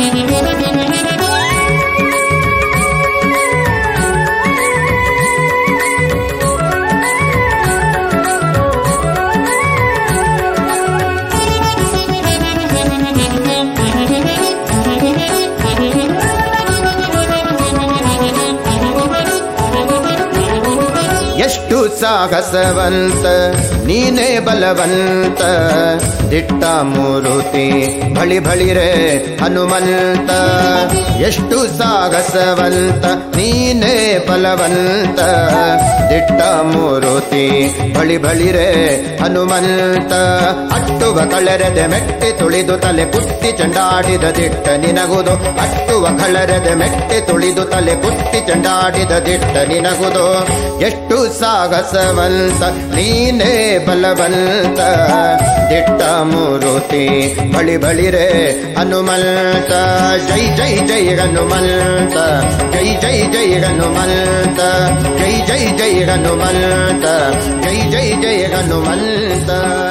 ಎಷ್ಟು ಸಾಹಸವಂತ ನೀನೇ ಬಲವಂತ ದಿಟ್ಟ ಮೂರುತಿ ಬಳಿ ಬಳಿರೆ ಹನುಮಂತ ಎಷ್ಟು ಸಾಹಸವಂತ ನೀನೇ ಬಲವಂತ ದಿಟ್ಟ ಮೂರುತಿ ಬಳಿ ಬಳಿರೆ ಹನುಮಂತ ಅಟ್ಟುವ ಕಳರದ ಮೆಟ್ಟಿ ತುಳಿದು ತಲೆ ಕುಟ್ಟಿ ಚಂಡಾಡಿದ ದಿಟ್ಟ ನಿನಗುದು ಅಟ್ಟುವ ಕಳರದ ಮೆಟ್ಟಿ ತುಳಿದು ತಲೆ ಕುಟ್ಟಿ ಚಂಡಾಡಿದ ದಿಟ್ಟ ನಿನಗುದು ಎಷ್ಟು ಸಾಹಸವಂತ ನೀನೇ ಬಲವಂತ ದಿಟ್ಟ ಮೂರುತಿ ಬಳಿ ಬಳಿರೆ ಹನುಮಂತ ಜೈ ಜೈ ಜೈ ಹನುಮಂತ ಜೈ ಜೈ ಜೈ ಹನುಮಂತ ಜೈ ಜೈ ಜೈ ಹನುಮಂತ ಜೈ ಜೈ ಜೈ ಹನುಮಂತ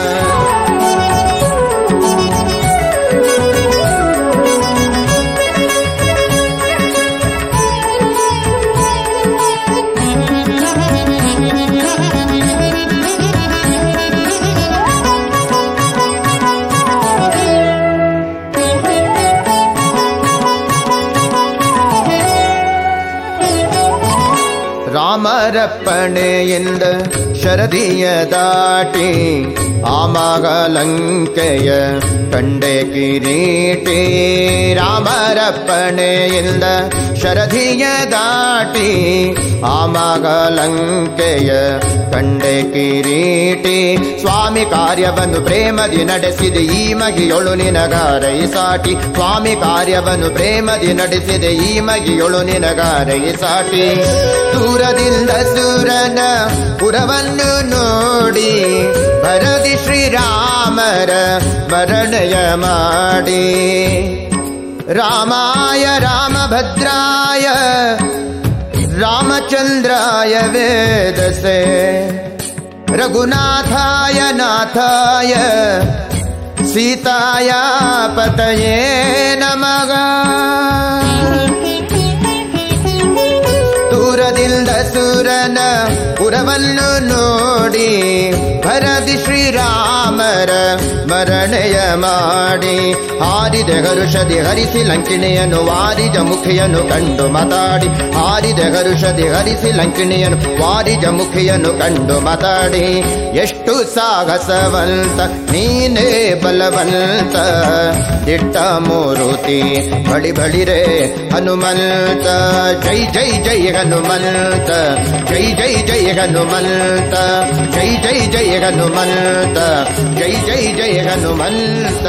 ರಾಮರಪ್ಪಣೆಯಿಂದ ಶರದಿಯ ದಾಟಿ ಆಮಗಲಂಕೆಯ ಕಂಡೆ ಕಿರೀಟಿ ರಾಮರಪ್ಪಣೆಯಿಂದ ಶರದಿಯ ದಾಟಿ ಆಮಗಲಂಕೆಯ ಕಂಡೆ ಕಿರೀಟಿ ಸ್ವಾಮಿ ಕಾರ್ಯವನ್ನು ಪ್ರೇಮದಿ ನಡೆಸಿದೆ ಈ ಮಗಿಯೊಳು ನಿನಗಾರೈ ಸಾಟಿ ಸ್ವಾಮಿ ಕಾರ್ಯವನ್ನು ಪ್ರೇಮದಿ ನಡೆಸಿದೆ ಈ ಮಗಿಯೊಳು ನಿನಗಾರೈ ಸಾಟಿ ದೂರದಿಂದ ಸುರನ ಪುರವನ್ನು ನೋಡಿ ಭರದಿ ಶ್ರೀರಾಮರ ಮರಣಯ ಮಾಡಿ ರಾಮಾಯ ರಾಮಭದ್ರಾಯ ರಾಮಚಂದ್ರಾಯ ವೇದಸೆ ರಘುನಾಥಾಯ ನಾಥಾಯ ಸೀತಾಯ ಪತಯೇ ನಮಗ ದೂರದಿಂದ ಸುರನ ಪುರವನ್ನು ನೋಡಿ ಭರದಿ ಶ್ರೀರಾಮರ ಮರಣೆಯ ಮಾಡಿ ಹಾರಿದ ಹರುಷದಿ ಹರಿಸಿ ಲಂಕಿಣಿಯನ್ನು ವಾರಿಜ ಮುಖಿಯನ್ನು ಕಂಡು ಮಾತಾಡಿ ಹಾರಿದ ಹರುಷದಿ ಹರಿಸಿ ಲಂಕಿಣಿಯನ್ನು ವಾರಿಜ ಮುಖಿಯನ್ನು ಕಂಡು ಮಾತಾಡಿ ಎಷ್ಟು ಸಾಹಸವಂತ ನೀನೇ ಬಲವಂತ ದಿಟ್ಟ ಮೂರುತಿ ಬಳಿ ಬಳಿರೆ ಹನುಮಂತ ಜೈ ಜೈ ಜೈ ಹನುಮಂತ ಜೈ ಜೈ ಜೈ ಹನುಮಂತ ಜೈ ಜೈ ಜೈ ಹನುಮಂತ ಜೈ ಜೈ ಜೈ ಹನುಮಂತ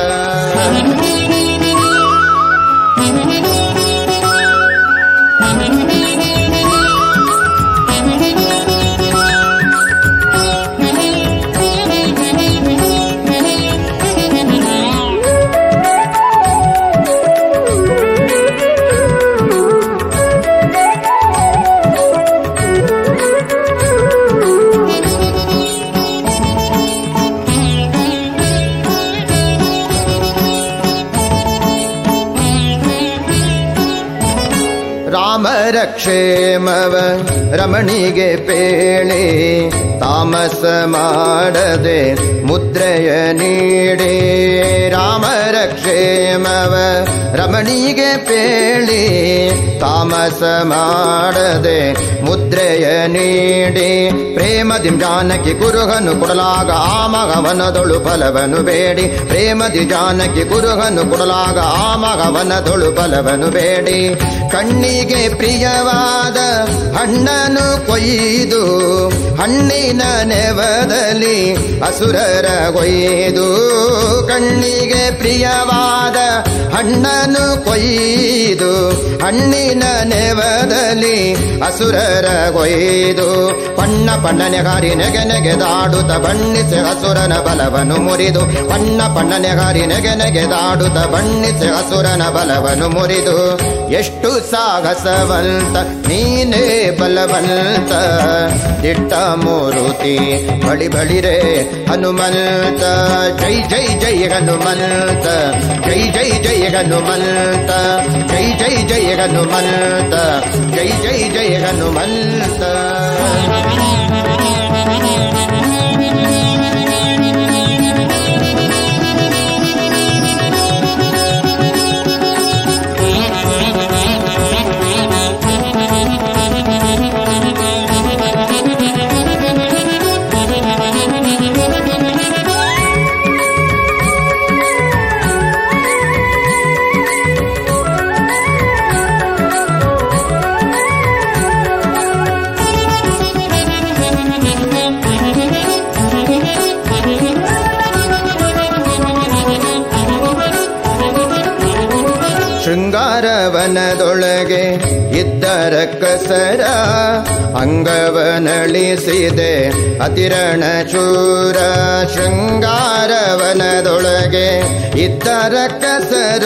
ರಾಮರ ಕ್ಷೇಮವ ರಮಣಿಗೆ ಪೇಳಿ ತಾಮಸ ಮಾಡದೆ ಮುದ್ರೆಯ ನೀಡಿ ರಾಮರ ಕ್ಷೇಮವ ರಮಣಿಗೆ ಪೇಳಿ ತಾಮಸ ಮಾಡದೆ ಮುದ್ರೆಯ ನೀಡಿ ಪ್ರೇಮದಿ ಜಾನಕಿ ಕುರುಹನು ಕೊಡಲಾಗ ಆ ಮಗವನದೊಳು ಫಲವನು ಬೇಡಿ ಪ್ರೇಮದಿ ಜಾನಕಿ ಕುರುಹನು ಕೊಡಲಾಗ ಆ ಮಗವನದೊಳು ಫಲವನು ಬೇಡಿ ಕಣ್ಣಿಗೆ ಪ್ರಿಯವಾದ ಹಣ್ಣನು ಕೊಯ್ದು ಹಣ್ಣಿನ ನೆವದಲ್ಲಿ ಅಸುರರ ಕೊಯ್ದು ಕಣ್ಣಿಗೆ ಪ್ರಿಯವಾದ ಹಣ್ಣನು ಕೊಯ್ದು ಹಣ್ಣಿನ ನೆವದಲ್ಲಿ ಅಸುರರ ಕೊಯ್ದು ಪಣ್ಣ ಪಣ್ಣನೆ ಹಾರಿ ನೆಗೆ ನೆಗೆದಾಡುತ್ತ ಬಣ್ಣಿಸಿ ಅಸುರನ ಬಲವನು ಮುರಿದು ಪಣ್ಣ ಪಣ್ಣನೆ ಹಾರಿ ನೆಗೆ ನೆಗೆದಾಡುತ್ತ ಬಣ್ಣಿಸಿ ಅಸುರನ ಬಲವನು ಮುರಿದು ಎಷ್ಟು ಸಾಗ ಸಾಹಸವಂತ ನೀನೇ ಬಲವಂತ ದಿಟ್ಟ ಮೂರುತಿ ಬಳಿ ಬಳಿರೆ ಹನುಮಂತ ಜೈ ಜೈ ಜೈ ಹನುಮಂತ ಜೈ ಜೈ ಜೈ ಹನುಮಂತ ಜೈ ಜೈ ಜೈ ಹನುಮಂತ ಜೈ ಜೈ ಜೈ ಹನುಮಂತ ಶೃಂಗಾರವನದೊಳಗೆ ಇದ್ದರ ಕಸರ ಅಂಗವನಳಿಸಿದೆ ಅತಿರಣ ಚೂರ ಶೃಂಗಾರವನದೊಳಗೆ ಇದ್ದರ ಕಸರ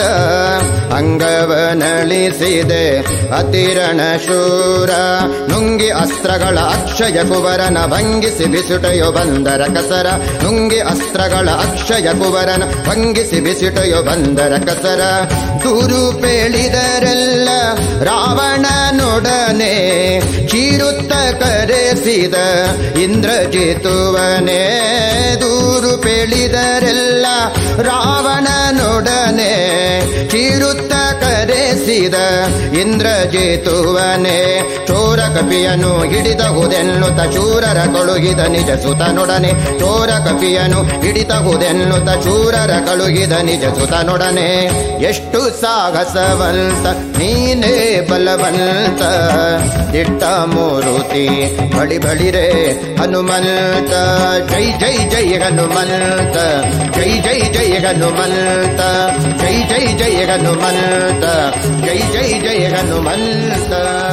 ಅಂಗವನಳಿಸಿದೆ ಅತಿರಣ ಶೂರ ನುಂಗಿ ಅಸ್ತ್ರಗಳ ಅಕ್ಷಯ ಕುವರನ ಭಂಗಿಸಿ ಬಿಸುಟಯೋ ಬಂದರ ಕಸರ ನುಂಗಿ ಅಸ್ತ್ರಗಳ ಅಕ್ಷಯ ಕುವರನ ಭಂಗಿಸಿ ಬಿಸುಟಯೋ ಬಂದರ ಕಸರ ದೂರು ಪೇಳಿದರೆಲ್ಲ ರಾವಣನೊಡನೆ ಚೀರುತ್ತ ಕರೆಸಿದ ಇಂದ್ರಜಿತುವನೇ ದೂರು ಪೇಳಿದರೆಲ್ಲ ರಾವಣನೊಡನೆ ಚೀರುತ್ತ ಕರೆಸಿದ ಇಂದ್ರಜಿತುವನೇ ಚೋರ ಕಪಿಯನು ಹಿಡಿದಹುದೆನ್ನುತ್ತ ಚೂರರ ಕಳುಹಿದ ನಿಜ ಸುತನೊಡನೆ ಚೋರ ಕಪಿಯನು ಹಿಡಿತಹುದೆನ್ನುತ್ತ ಚೂರರ ಕಳುಹಿದ ನಿಜ ಸುತನೊಡನೆ ಎಷ್ಟು ಸಾಹಸವಂತ ನೀನೇ ಬಲವಂತ ದಿಟ್ಟ ಮೂರುತಿ ಬಳಿ ಬಳಿರೆ ಹನುಮಂತ ಜೈ ಜೈ ಜೈ ಹನುಮಂತ ಜೈ ಜೈ ಜೈ ಹನುಮಂತ ಜೈ ಜೈ ಜೈ ಹನುಮಂತ ಜೈ ಜೈ ಜೈ ಹನುಮಂತ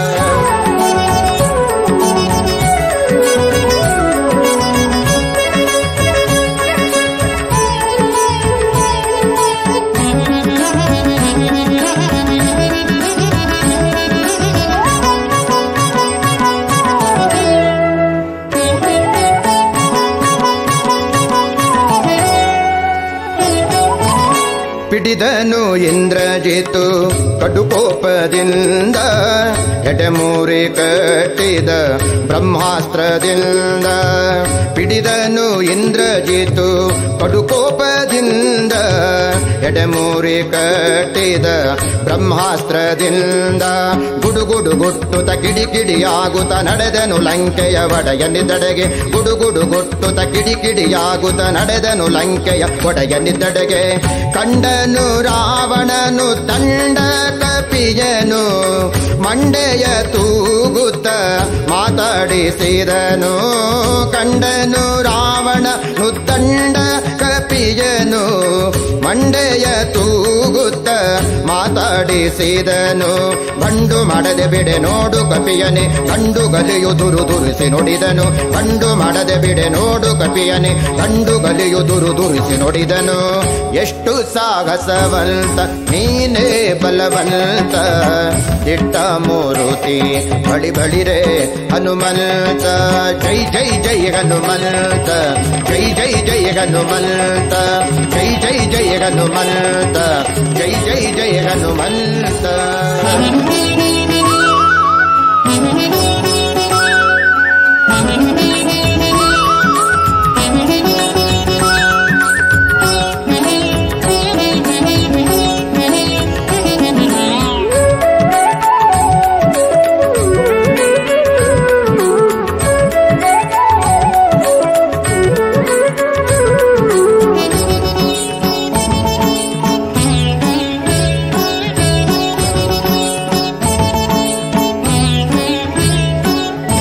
ಪಿಡಿದನು ಇಂದ್ರಜಿತು ಕಡುಕೋಪದಿಂದ ಎಡೆಮೂರಿ ಕಟ್ಟಿದ ಬ್ರಹ್ಮಾಸ್ತ್ರದಿಂದ ಪಿಡಿದನು ಇಂದ್ರಜಿತು ಕಡುಕೋಪದಿಂದ ಎಡೆಮೂರಿ ಕಟ್ಟಿದ ಬ್ರಹ್ಮಾಸ್ತ್ರದಿಂದ ಗುಡುಗುಡು ಗುಟ್ಟುತ ಕಿಡಿಕಿಡಿಯಾಗುತ್ತ ನಡೆದನು ಲಂಕೆಯ ಒಡೆಯನಿದ್ದಡೆಗೆ ಗುಡುಗುಡು ಗುಟ್ಟುತ ಕಿಡಿಕಿಡಿಯಾಗುತ್ತ ನಡೆದನು ಲಂಕೆಯ ಒಡೆಯನಿದ್ದಡೆಗೆ ಕಂಡನು ರಾವಣನು ದಂಡ ಕಪಿಯನು ಮಂಡೆಯ ತೂಗುತ್ತ ಮಾತಾಡಿಸಿದನು ಕಂಡನು ರಾವಣನು ದಂಡ ಕಪಿಯನು ಮಂಡೆಯ ತೂಗುತ್ತ ಮಾತಾಡಿಸಿದನು ಬಂಡು ಮಾಡದೆ ಬಿಡೆ ನೋಡು ಕಪಿಯನೆ ಗಂಡು ಗಲಿಯು ದುರು ದುರಿಸಿ ನುಡಿದನು ಬಂಡು ಮಾಡದೆ ಬಿಡೆ ನೋಡು ಕಪಿಯನೆ ಗಂಡು ಗಲಿಯು ದುರು ದುರಿಸಿ ನುಡಿದನು ಎಷ್ಟು ಸಾಹಸವಂತ ನೀನೇ ಬಲವಂತ ದಿಟ್ಟ ಮೂರುತಿ ಬಳಿ ಬಳಿರೆ ಹನುಮಂತ ಜೈ ಜೈ ಜೈ ಹನುಮಂತ ಜೈ ಜೈ ಜೈ ಹನುಮಂತ ಜೈ ಜೈ ಜೈ ಹನುಮಂತ ಜೈ ಜೈ ಜೈ ಹನುಮಂತ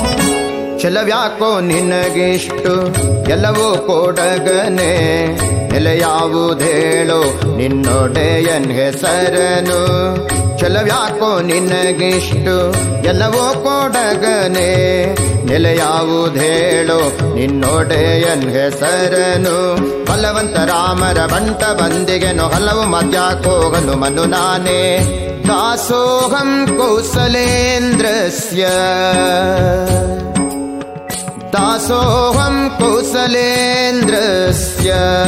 ಛಲವ್ಯಾಕೋ ನಿನಗಿಷ್ಟು ಎಲ್ಲವೂ ಕೊಡಗನೆ ನೆಲೆಯಾವುದೇಳು ನಿನ್ನೊಡೆಯನ್ ಹೆಸರನು ಚಲವ್ಯಾಕೋ ನಿನಗಿಷ್ಟು ಎಲ್ಲವೋ ಕೊಡಗನೆ ನೆಲೆಯಾವುದೇಳು ನಿನ್ನೊಡೆಯನ್ ಹೆಸರನು ಬಲವಂತ ರಾಮರ ಬಂಟ ಬಂದಿಗೆನು ಹಲವು ಮದ್ಯಾಕೋಗನು ಮನು ನಾನೇ ದಾಸೋಹಂ ಕೌಸಲೇಂದ್ರಸ್ಯ दासोऽहं कौसलेन्द्रस्य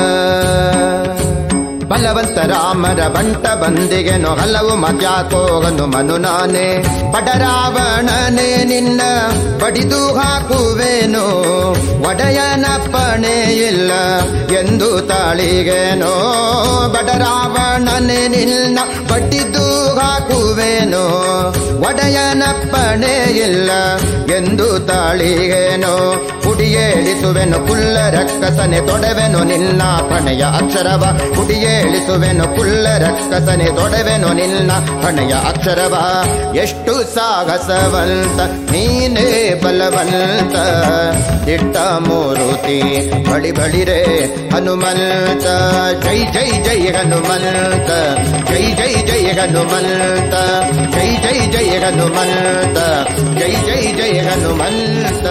ಬಲವಂತ ರಾಮರ ಬಂಟ ಬಂದಿಗೆನು ಹಲವು ಮತ್ಯಾಕೋಗನು ಮನು ನಾನೇ ಬಡರಾವಣನೆ ನಿನ್ನ ಬಡಿದು ಹಾಕುವೆನು ಒಡೆಯನ ಪಣೆ ಇಲ್ಲ ಎಂದು ತಾಳಿಗೆನೋ ಬಡರಾವಣನೆ ನಿನ್ನ ಬಡಿದು ಹಾಕುವೆನು ಒಡೆಯನ ಪಣೆ ಇಲ್ಲ ಎಂದು ತಾಳಿಗೆನೋ ಕುಡಿಯೇಳಿಸುವೆನು ಕುಲ್ಲ ರಕ್ಕಸನೆ ತೊಡೆವೆನು ನಿನ್ನ ಪಣೆಯ ಅಕ್ಷರವ ಕುಡಿಯೇಳಿಸುವೆನು ಕುಲ್ಲ ರಕ್ಕಸನೆ ತೊಡೆವೆನು ನಿನ್ನ ಪಣೆಯ ಅಕ್ಷರವ ಎಷ್ಟು ಸಾಹಸವಂತ ನೀನೇ ಬಲವಂತ ದಿಟ್ಟ ಮೂರುತಿ ಬಳಿ ಬಳಿರೆ ಹನುಮಂತ ಜೈ ಜೈ ಜೈ ಹನುಮಂತ ಜೈ ಜೈ ಜೈ ಹನುಮಂತ ಜೈ ಜೈ ಜೈ ಹನುಮಂತ ಜೈ ಜೈ ಜೈ ಹನುಮಂತ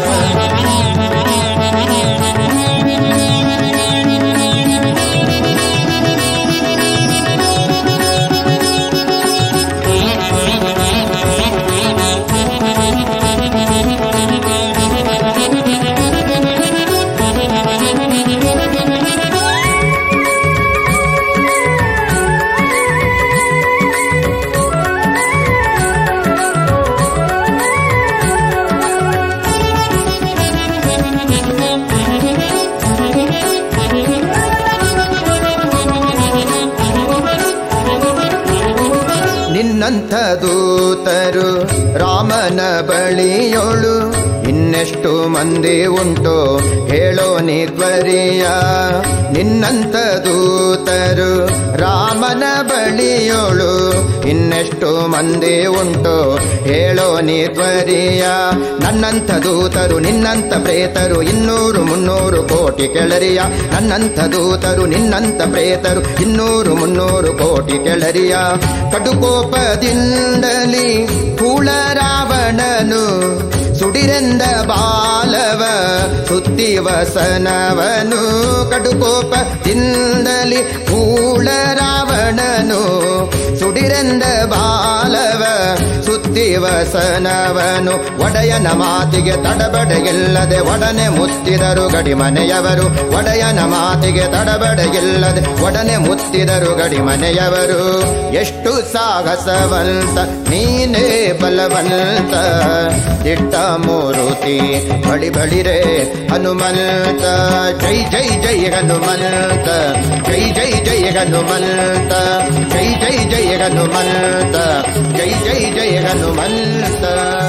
ನಿನ್ನಂಥ ದೂತರು ರಾಮನ ಬಳಿಯೋಳು ಇನ್ನೆಷ್ಟು ಮಂದಿ ಉಂಟು ಹೇಳೋ ನೀ ತ್ವರಿಯ ನಿನ್ನಂಥ ದೂತರು ರಾಮನ ಬಳಿಯೋಳು ಇನ್ನೆಷ್ಟು ಮಂದಿ ಉಂಟು ಹೇಳೋ ನೀ ತ್ವರಿಯ ನನ್ನಂಥ ದೂತರು ನಿನ್ನಂಥ ಪ್ರೇತರು ಇನ್ನೂರು ಮುನ್ನೂರು ಕೋಟಿ ಕೆಳರಿಯ ನನ್ನಂಥ ದೂತರು ನಿನ್ನಂಥ ಪ್ರೇತರು ಇನ್ನೂರು ಮುನ್ನೂರು ಕೋಟಿ ಕೆಳರಿಯ ಕಡುಕೋಪದಿಂದಲಿ ಕೂಳ ರಾವಣನು ಸುಡಿರೆಂದ ಬಾಲವ ಸುತ್ತಿ ವಸನವನು ಕಡುಕೋಪದಿಂದಲಿ ಕೂಳ ರಾವಣನು ಸುಡಿರೆಂದ ಬಾಲವ ಸುತ್ತಿ ವಸನವನು ಒಡೆಯನ ಮಾತಿಗೆ ತಡಬಡೆಯಿಲ್ಲದೆ ಒಡನೆ ಮುತ್ತಿದರು ಗಡಿಮನೆಯವರು ಒಡೆಯನ ಮಾತಿಗೆ ತಡಬಡೆಯಿಲ್ಲದೆ ಒಡನೆ ಮುತ್ತಿದರು ಗಡಿಮನೆಯವರು ಎಷ್ಟು ಸಾಹಸವಂತ ನೀನೇ ಬಲವಂತ ದಿಟ್ಟ ಮೂರುತಿ ಬಳಿ ಬಳಿರೆ ಹನುಮಂತ ಜೈ ಜೈ ಜೈ ಹನುಮಂತ ಜೈ ಜೈ ಜೈ ಹನುಮಂತ ಜೈ ಜೈ ಜೈ ಹನುಮಂತ ಜೈ ಜೈ ಜೈ ಹನುಮಂತ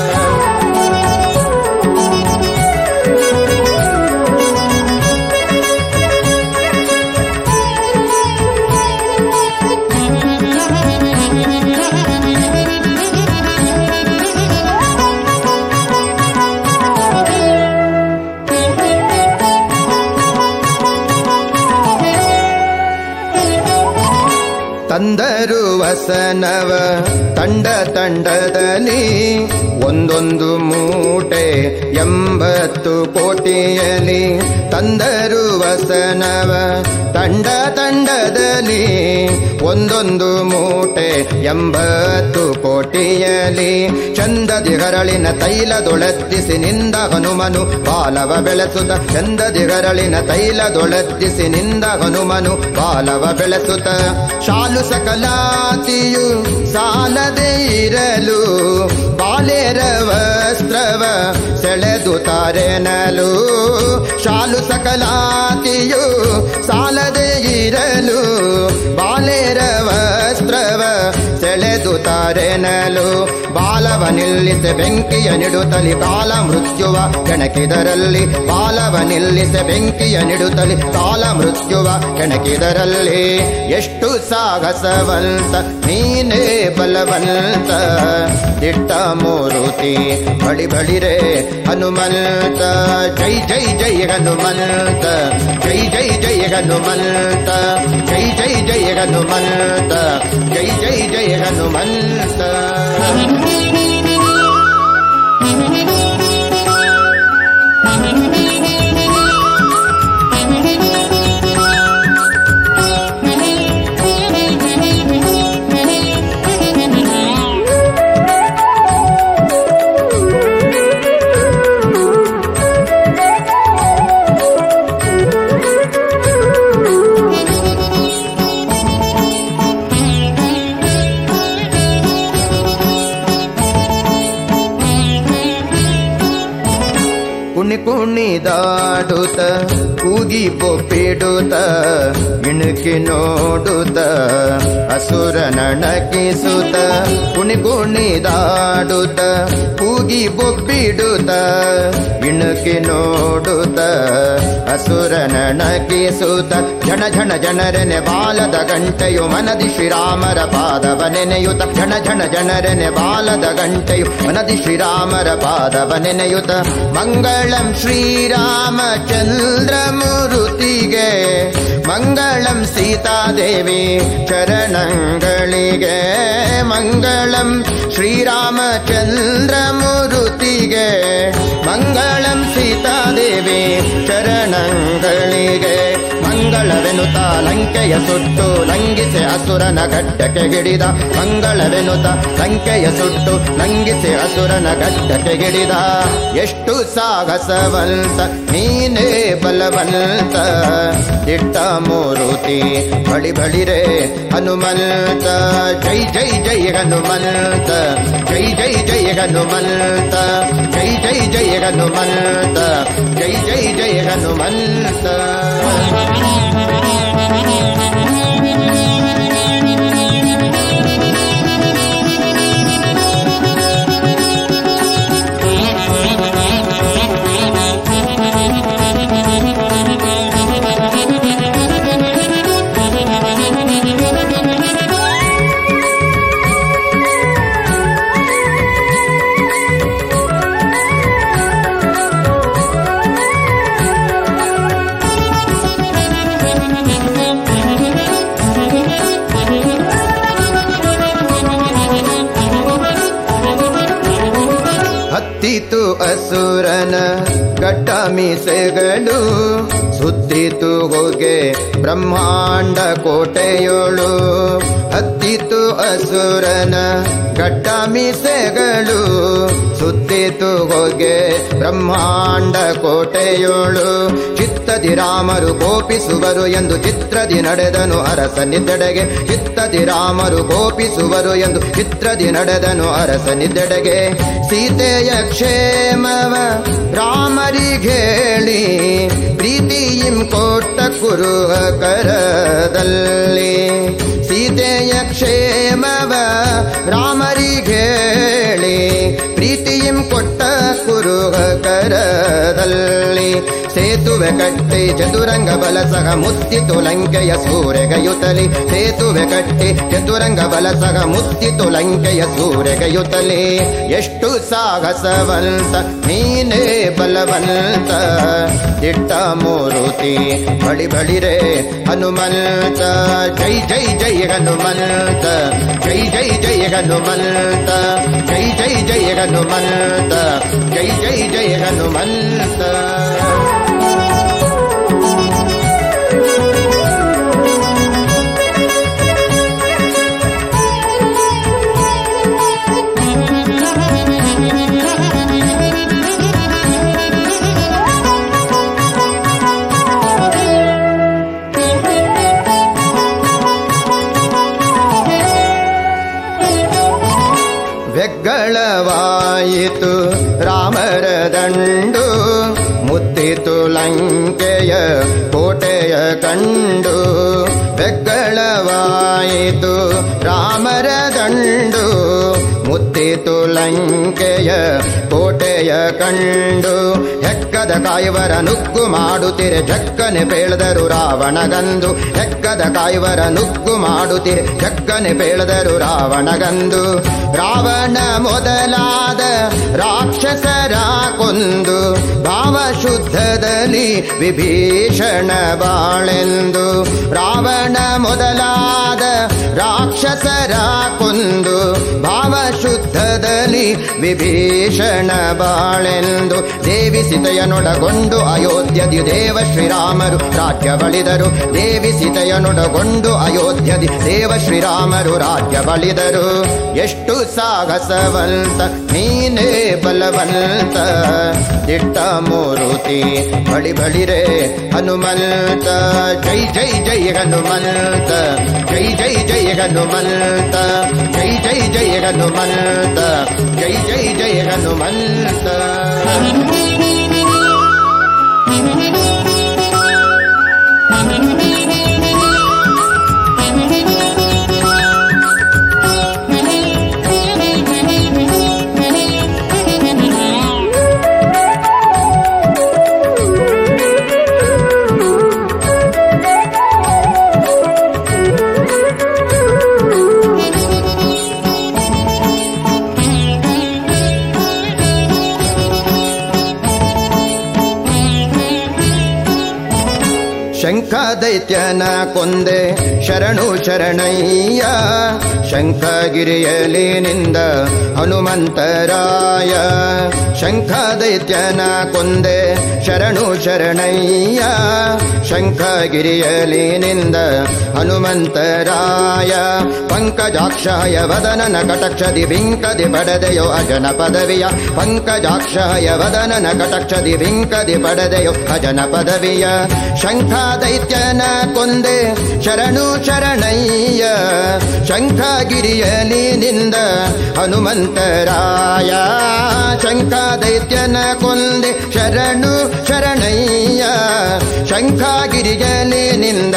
ತಂದರು ವಸನವ ತಂಡ ತಂಡದಲ್ಲಿ ಒಂದೊಂದು ಮೂಟೆ ಎಂಬತ್ತು ಕೋಟಿಯಲಿ ತಂದರು ವಸನವ ತಂಡ ತಂಡದಲ್ಲಿ ಒಂದೊಂದು ಮೂಟೆ ಎಂಬತ್ತು ಕೋಟಿಯಲಿ ಚಂದದಿ ಹರಳಿನ ತೈಲದೊಳದ್ದಿಸಿ ನಿಂದ ಹನುಮನು ಬಾಲವ ಬೆಳೆಸುತ್ತ ಚಂದದಿ ಹರಳಿನ ತೈಲದೊಳದ್ದಿಸಿ ನಿಂದ ಹನುಮನು ಬಾಲವ ಬೆಳೆಸುತ್ತ ಶಾಲು ಸಕಲಾತಿಯು ಸಾಲದೆ ಇರಲು ಬಾಲೆರ ವಸ್ತ್ರವ ಸೆಳೆದು ತಾರೆನಲು ಶಾಲು ಸಕಲಾತಿಯು ಸಾಲದೆ ಇರಲು ಬಾಲೆರ ವಸ್ತ್ರವ ಸೆಳೆದು ತಾರೆನಲು ಬಾಲವ ನಿಲ್ಲಿಸಿ ಬೆಂಕಿಯ ನಿಡುತ್ತಲಿ ಕಾಲ ಮೃತ್ಯುವ ಕೆಣಕಿದರಲ್ಲಿ ಬಾಲವ ನಿಲ್ಲಿಸಿ ಬೆಂಕಿಯ ನಿಡುತ್ತಲಿ ಕಾಲ ಮೃತ್ಯುವ ಕೆಣಕಿದರಲ್ಲಿ ಎಷ್ಟು ಸಾಹಸವಂತ ನೀನೇ ಬಲವಂತ ದಿಟ್ಟ ಮೂರುತಿ ಬಳಿ ಬಳಿರೆ ಹನುಮಂತ ಜೈ ಜೈ ಜೈ ಹನುಮಂತ ಜೈ ಜೈ ಜೈ ಹನುಮಂತ ಜೈ ಜೈ ಜೈ ಹನುಮಂತ ಜೈ ಜೈ ಜೈ ಹನುಮಂತ ಕುಣಿ ಕುಣಿದಾಡುತ್ತ ಕೂಗಿ ಬೊಪ್ಪಿಡುತ್ತ ಇಣುಕಿ ನೋಡುತ್ತ ಅಸುರ ನಣಕಿಸುತ್ತ ಕುಣಿ ಕುಣಿದಾಡುತ್ತ ಕೂಗಿ ಬೊಬ್ಬಿಡುತ್ತ ಇಣುಕಿ ನೋಡುತ್ತ ಅಸುರ ನಣಕಿಸುತ್ತ ಝಣ ಝಣ ಜನರನೆ ಬಾಲದ ಗಂಟೆಯು ಮನದಿ ಶ್ರೀರಾಮರ ಪಾದವ ನೆನೆಯುತ್ತ ಝಣ ಝಣ ಜನರನೆ ಬಾಲದ ಗಂಟೆಯು ಮನದಿ ಶ್ರೀರಾಮರ ಪಾದವ ನೆನೆಯುತ್ತ ಮಂಗಳಂ ಶ್ರೀರಾಮಚಂದ್ರಮೂರುತಿಗೆ ಮಂಗಳಂ ಸೀತಾದೇವಿ ಚರಣಗಳಿಗೆ ಮಂಗಳಂ ಶ್ರೀರಾಮಚಂದ್ರಮೂರುತಿಗೆ ಮಂಗಳಂ ಸೀತಾದೇವಿ ಚರಣಗಳಿಗೆ ಮಂಗಳವೆನುತ ಲಂಕೆಯ ಸುಟ್ಟು ಲಂಘಿಸಿ ಅಸುರನ ಘಟ್ಟಕ್ಕೆ ಗಿಡಿದ ಮಂಗಳವೆನುತ ಲಂಕೆಯ ಸುಟ್ಟು ಲಂಘಿಸಿ ಅಸುರನ ಘಟ್ಟಕ್ಕೆ ಗಿಡಿದ ಎಷ್ಟು ಸಾಹಸವಂತ ನೀನೇ ಬಲವಂತ ದಿಟ್ಟ ಮೂರುತಿ ಬಳಿ ಬಳಿರೆ ಹನುಮಂತ ಜೈ ಜೈ ಜೈ ಹನುಮಂತ ಜೈ ಜೈ ಜೈ ಹನುಮಂತ ಜೈ ಜೈ ಜೈ ಹನುಮಂತ ಜೈ ಜೈ ಜೈ ಹನುಮಂತ ಹತ್ತಿತು ಅಸುರನ ಗಡ್ಡ ಮೀಸೆಗಳು ಸುತ್ತಿತು ಹೋಗೆ ಬ್ರಹ್ಮಾಂಡ ಕೋಟೆಯೋಳು ಹತ್ತಿತು ಅಸುರನ ಗಡ್ಡ ಮೀಸೆಗಳು ಸುತ್ತಿತು ಹೋಗೆ ಬ್ರಹ್ಮಾಂಡ ಕೋಟೆಯೋಳು ಚಿತ್ತದಿ ರಾಮರು ಕೋಪಿಸುವರು ಎಂದು ಚಿತ್ರದಿ ನಡೆದನು ಅರಸನಿದ್ದೆಡೆಗೆ ಚಿತ್ತದಿ ರಾಮರು ಕೋಪಿಸುವರು ಎಂದು ಚಿತ್ರದಿ ನಡೆದನು ಅರಸನಿದ್ದೆಡೆಗೆ ಸೀತೆಯ ಕ್ಷೇಮವ ರಾಮರಿಗೇಳಿ ಪ್ರೀತಿಯಿಂ ಕೊಟ್ಟ ಕುರುಹ ಕರದಲ್ಲಿ ಸೀತೆಯ ಕ್ಷೇಮವ ರಾಮರಿಗೇಳಿ ಪ್ರೀತಿಯಿಂ ಕೊಟ್ಟ ಕುರುಹ ಕರದಲ್ಲಿ ಸೇತುವೆ ಕಟ್ಟಿ ಚತುರಂಗ ಬಲ ಸಹ ಮುತ್ತಿತು ಲಂಕೆಯ ಸೂರೆಗಯುತಲಿ ಸೇತುವೆ ಕಟ್ಟಿ ಚತುರಂಗ ಬಲ ಸಹ ಮುತ್ತಿತು ಲಂಕೆಯ ಸೂರೆಗಯುತಲಿ ಎಷ್ಟು ಸಾಹಸವಂತ ನೀನೇ ಬಲವಂತ ದಿಟ್ಟ ಮೂರುತಿ ಬಳಿ ಬಳಿರೆ ಹನುಮಂತ ಜೈ ಜೈ ಜೈ ಹನುಮಂತ ಜೈ ಜೈ ಜೈ ಹನುಮಂತ ಜೈ ಜೈ ಜೈ ಹನುಮಂತ ಜೈ ಜೈ ಜೈ ಹನುಮಂತ ಬೆಗ್ಗಳವಾಯಿತು ರಾಮರ ದಂಡು ಮುತ್ತಿತು ಲಂಕೆಯ ಕೋಟೆಯ ಕಂಡು ಬೆಗ್ಗಳವಾಯಿತು ರಾಮರ ದಂಡು ಮುತ್ತಿತು ಲಂಕೆಯ ಕೋಟೆಯ ಕಂಡು ಹೆಕ್ಕದ ಕಾಯುವರ ನುಗ್ಗು ಮಾಡುತ್ತಿರೆ ಜಕ್ಕನೆ ಬೇಳದರು ರಾವಣಗಂದು ಹೆಕ್ಕದ ಕಾಯುವರ ನುಗ್ಗು ಮಾಡುತ್ತಿರೆ ಜಕ್ಕನೆ ಬೇಳದರು ರಾವಣಗಂದು ರಾವಣ ಮೊದಲಾದ ರಾಕ್ಷಸರ ಕೊಂದು ಭಾವಶುದ್ಧದಲ್ಲಿ ವಿಭೀಷಣ ಬಾಳೆಂದು ರಾವಣ ಮೊದಲಾದ ರಾಕ್ಷಸರ ಕೊಂದು ಭಾವಶುದ್ಧದಲ್ಲಿ ವಿಭೀಷಣ ಬಾಳೆಂದು ದೇವಿ ಸಿತೆಯನೊಡಗೊಂಡು ಅಯೋಧ್ಯದಿ ದೇವ ಶ್ರೀರಾಮರು ರಾಜ್ಯ ಬಳಿದರು ದೇವಿ ಸಿತೆಯನೊಡಗೊಂಡು ಅಯೋಧ್ಯದಿ ದೇವ ಶ್ರೀರಾಮರು ರಾಜ್ಯ ಬಳಿದರು ಎಷ್ಟು ಸಾಹಸವಂತ ನೀನೇ ಬಲವಂತ ದಿಟ್ಟ ಮೂರುತಿ ಬಳಿ ಬಳಿರೆ ಹನುಮಂತ ಜೈ ಜೈ ಜೈ ಹನುಮಂತ ಜೈ ಜೈ ಜೈ ಹನುಮಂತ ಜೈ ಜೈ ಜೈ ಹನುಮಂತ ಜೈ ಜೈ ಜೈ ಹನುಮಂತ ಶಂಖ ದೈತ್ಯನ ಕೊಂದೆ ಶರಣು ಶರಣಯ್ಯ ಶಂಖಗಿರಿಯಲಿ ನಿಂದ ಹನುಮಂತರಾಯ ಶಂಖ ದೈತ್ಯನ ಕೊಂದೆ ಶರಣು ಶರಣಯ್ಯ ಶಂಖಗಿರಿಯಲಿ ನಿಂದ ಹನುಮಂತರಾಯ ಪಂಕಜಾಕ್ಷಾಯ ವದನನ ಕಟಕ್ಷದಿ ಬಿಂಕದಿ ಪಡೆದೆಯೋ ಅಜನ ಪದವಿಯ ಪಂಕಜಾಕ್ಷಾಯ ವದನನ ಕಟಕ್ಷದಿ ಬಿಂಕದಿ ಪಡೆದೆಯೋ ಅಜನ ಪದವಿಯ ಶಂಖ ದೈತ್ಯನ ಕೊಂದೆ ಶರಣು ಶರಣಯ್ಯ ಶಂಖಗಿರಿಯಲಿ ನಿಂದ ಹನುಮಂತರಾಯ ಶಂಖ ದೈತ್ಯನ ಕೊಂದೆ ಶರಣು ಶರಣಯ್ಯ ಶಂಖಗಿರಿಯಲಿ ನಿಂದ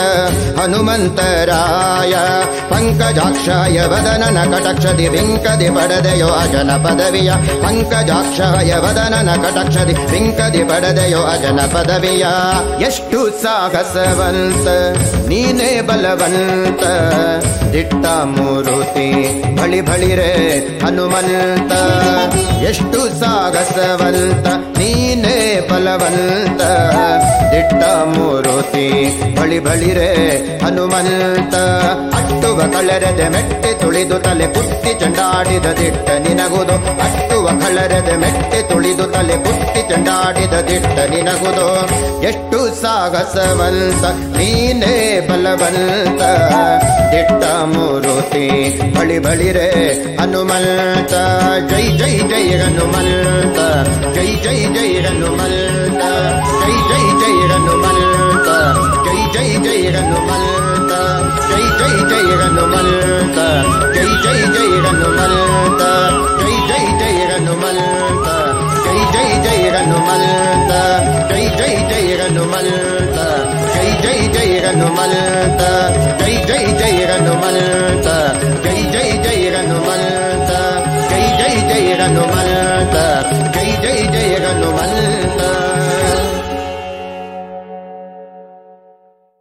ಹನುಮಂತರಾಯ ಪಂಕಜಾಕ್ಷಾಯ ವದನನ ಕಟಕ್ಷದಿ ಬಿಂಕದಿ ಪಡೆದೆಯೋ ಅಜನ ಪದವಿಯ ಪಂಕಜಾಕ್ಷಾಯ ವದನನ ಕಟಕ್ಷದಿ ಬಿಂಕದಿ ಪಡೆದೆಯೋ ಅಜನ ಪದವಿಯ ಎಷ್ಟು ಸಾಹಸವಂತ ನೀನೇ ಬಲವಂತ ದಿಟ್ಟ ಮೂರುತಿ ಬಳಿ ಬಳಿರೆ ಹನುಮಂತ ಎಷ್ಟು ಸಾಹಸವಂತ ನೀನೇ ಬಲವಂತ ದಿಟ್ಟ ಮೂರುತಿ ಬಳಿ ಬಳಿರೆ ಹನುಮಂತ ಅಟ್ಟುವ ಕಳರದ ಮೆಟ್ಟೆ ತುಳಿದು ತಲೆ ಪುಟ್ಟಿ ಚಂಡಾಡಿದ ದಿಟ್ಟ ನಿನಗುದು ಅಟ್ಟುವ ಕಳರದ ಮೆಟ್ಟೆ ತುಳಿದು ತಲೆ ಪುಟ್ಟಿ ಚಂಡಾಡಿದ ದಿಟ್ಟ ನಿನಗುದು ಎಷ್ಟು ಸಾಹಸವಂತ ನೀನೇ ಬಲವಂತ ದಿಟ್ಟ ಮೂರುತಿ ಬಳಿ ಬಳಿರೆ ಹನುಮಂತ ಜೈ ಜೈ ಜೈ ಹನುಮಂತ ಜೈ ಜೈ ಜೈ ಹನುಮಂತ ಜೈ ಜೈ ಜೈ ಹನುಮಂತ ಜೈ ಜೈ ಜೈ ಹನುಮಂತ ಜೈ ಜೈ ಜೈ ಹನುಮಂತ ಜೈ ಜೈ ಜೈ ಹನುಮಂತ ಜೈ ಜೈ ಜೈ ಹನುಮಂತ ಜೈ ಜೈ ಜೈ ಹನುಮಂತ ಜೈ ಜೈ ಜೈ ಹನುಮಂತ ಜೈ ಜೈ ಜೈ ಹನುಮಂತ ಜೈ ಜೈ ಜೈ ಹನುಮಂತ ಜೈ ಜೈ ಜೈ ಹನುಮಂತ ಜೈ ಜೈ ಜೈ ಹನುಮಂತ ಜೈ ಜೈ ಜೈ ಹನುಮಂತ